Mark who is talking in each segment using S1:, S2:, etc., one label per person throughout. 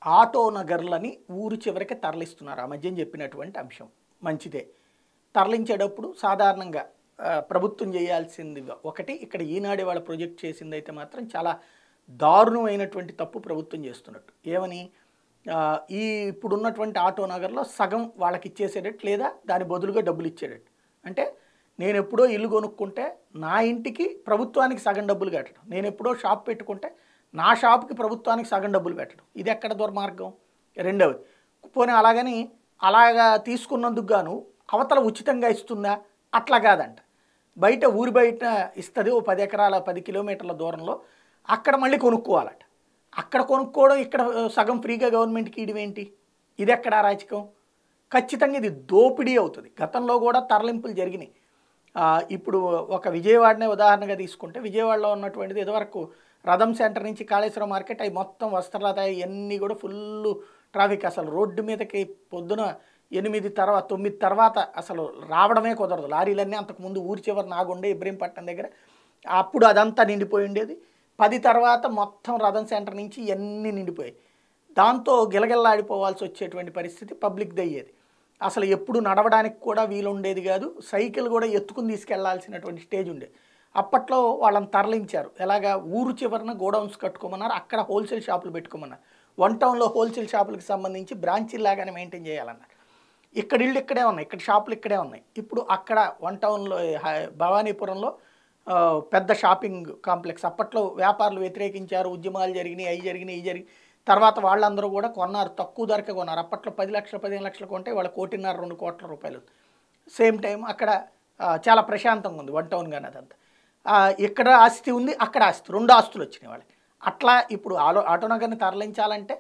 S1: auto నగర్లని ఊరు చివరికి తరలిస్తున్నారు ఆ మధ్యన చెప్పినటువంటి అంశం మంచిదే తరలించేటప్పుడు సాధారణంగా ఆ, ప్రభుత్వం చేయాల్సింది ఒకటి ఇక్కడ ఈనాడు వాళ్ళ ప్రొజెక్ట్ చేసింది అయితే మాత్రం చాలా దారుణమైనటువంటి తప్పు ప్రభుత్వం చేస్తున్నట్టు ఏమని ఆ, ఈ ఇప్పుడున్నటువంటి ఆటో నగర్లో సగం వాళ్ళకి ఇచ్చేసేటట్టు లేదా దాని బదులుగా డబ్బులు ఇచ్చేటట్టు అంటే నేను ఎప్పుడో ఇల్లు కొనుక్కుంటే నా ఇంటికి ప్రభుత్వానికి సగం డబ్బులు కట్టడం నేను ఎప్పుడో షాప్ పెట్టుకుంటే నా షాప్కి ప్రభుత్వానికి సగం డబ్బులు పెట్టడం ఇది ఎక్కడ దుర్మార్గం రెండవది పోనీ అలాగని అలాగా తీసుకున్నందుకు గాను అవతల ఉచితంగా ఇస్తుందా అట్లా కాదంట బయట ఊరి బయట ఇస్తుంది ఓ పది ఎకరాల పది కిలోమీటర్ల దూరంలో అక్కడ మళ్ళీ కొనుక్కోవాలట అక్కడ కొనుక్కోవడం ఇక్కడ సగం ఫ్రీగా గవర్నమెంట్కి ఇయడం ఏంటి ఇది ఎక్కడ అరాచకం ఖచ్చితంగా ఇది దోపిడీ అవుతుంది గతంలో కూడా తరలింపులు జరిగినాయి ఆ, ఇప్పుడు ఒక విజయవాడనే ఉదాహరణగా తీసుకుంటే విజయవాడలో ఉన్నటువంటిది ఇదివరకు రథం సెంటర్ నుంచి కాళేశ్వరం మార్కెట్ అవి మొత్తం వస్త్రలత ఇవన్నీ కూడా ఫుల్ ట్రాఫిక్ అసలు రోడ్డు మీదకి పొద్దున ఎనిమిది తర్వాత తొమ్మిది తర్వాత అసలు రావడమే కుదరదు లారీలన్నీ అంతకుముందు ఊరి చివరి నాగుండే ఇబ్రహీంపట్నం దగ్గర అప్పుడు అదంతా నిండిపోయి ఉండేది పది తర్వాత మొత్తం రథం సెంటర్ నుంచి ఇవన్నీ నిండిపోయాయి దాంతో గిలగిల్లాడిపోవాల్సి వచ్చేటువంటి పరిస్థితి పబ్లిక్ అయ్యేది అసలు ఎప్పుడు నడవడానికి కూడా వీలు ఉండేది కాదు సైకిల్ కూడా ఎత్తుకుని తీసుకెళ్లాల్సినటువంటి స్టేజ్ ఉండేది అప్పట్లో వాళ్ళని తరలించారు ఎలాగా ఊరు చివరన గోడౌన్స్ కట్టుకోమన్నారు అక్కడ హోల్సేల్ షాపులు పెట్టుకోమన్నారు వన్ టౌన్లో హోల్సేల్ షాపులకు సంబంధించి బ్రాంచీలు లాగానే మెయింటైన్ చేయాలన్నారు ఇక్కడ ఇళ్ళు ఇక్కడే ఉన్నాయి ఇక్కడ షాపులు ఇక్కడే ఉన్నాయి ఇప్పుడు అక్కడ వన్ టౌన్లో హై- భవానీపురంలో ఆ, పెద్ద షాపింగ్ కాంప్లెక్స్ అప్పట్లో వ్యాపారులు వ్యతిరేకించారు ఉద్యమాలు జరిగినాయి అవి జరిగినాయి ఇవి జరిగి తర్వాత వాళ్ళందరూ కూడా కొన్నారు తక్కువ ధరకే కొన్నారు అప్పట్లో పది లక్షలు పదిహేను లక్షలు కొంటే వాళ్ళ కోటిన్నర రెండు కోట్ల రూపాయలు సేమ్ టైం అక్కడ ఆ, చాలా ప్రశాంతంగా ఉంది వన్ టౌన్ కానీ అదంతా ఆ, ఇక్కడ ఆస్తి ఉంది అక్కడ ఆస్తి రెండు ఆస్తులు వచ్చినాయి వాళ్ళకి అట్లా ఇప్పుడు ఆలో ఆటోనగర్ని తరలించాలంటే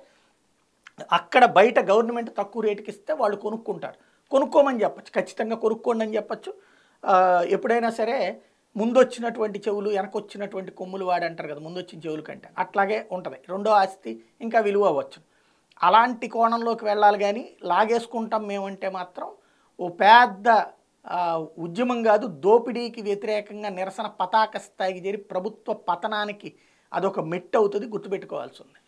S1: అక్కడ బయట గవర్నమెంట్ తక్కువ రేటుకి ఇస్తే వాళ్ళు కొనుక్కుంటారు కొనుక్కోమని చెప్పచ్చు ఖచ్చితంగా కొనుక్కోండి అని చెప్పచ్చు ఆ, ఎప్పుడైనా సరే ముందు వచ్చినటువంటి చెవులు వెనక వచ్చినటువంటి కొమ్ములు వాడు అంటారు కదా ముందు వచ్చిన చెవులు కంటే అట్లాగే ఉంటుంది రెండో ఆస్తి ఇంకా విలువ అవ్వచ్చు అలాంటి కోణంలోకి వెళ్ళాలి కానీ లాగేసుకుంటాం మేమంటే మాత్రం ఓ పెద్ద ఆ, ఉద్యమం కాదు దోపిడీకి వ్యతిరేకంగా నిరసన పతాక స్థాయికి చేరి ప్రభుత్వ పతనానికి అదొక మెట్టు అవుతుంది గుర్తుపెట్టుకోవాల్సి ఉంది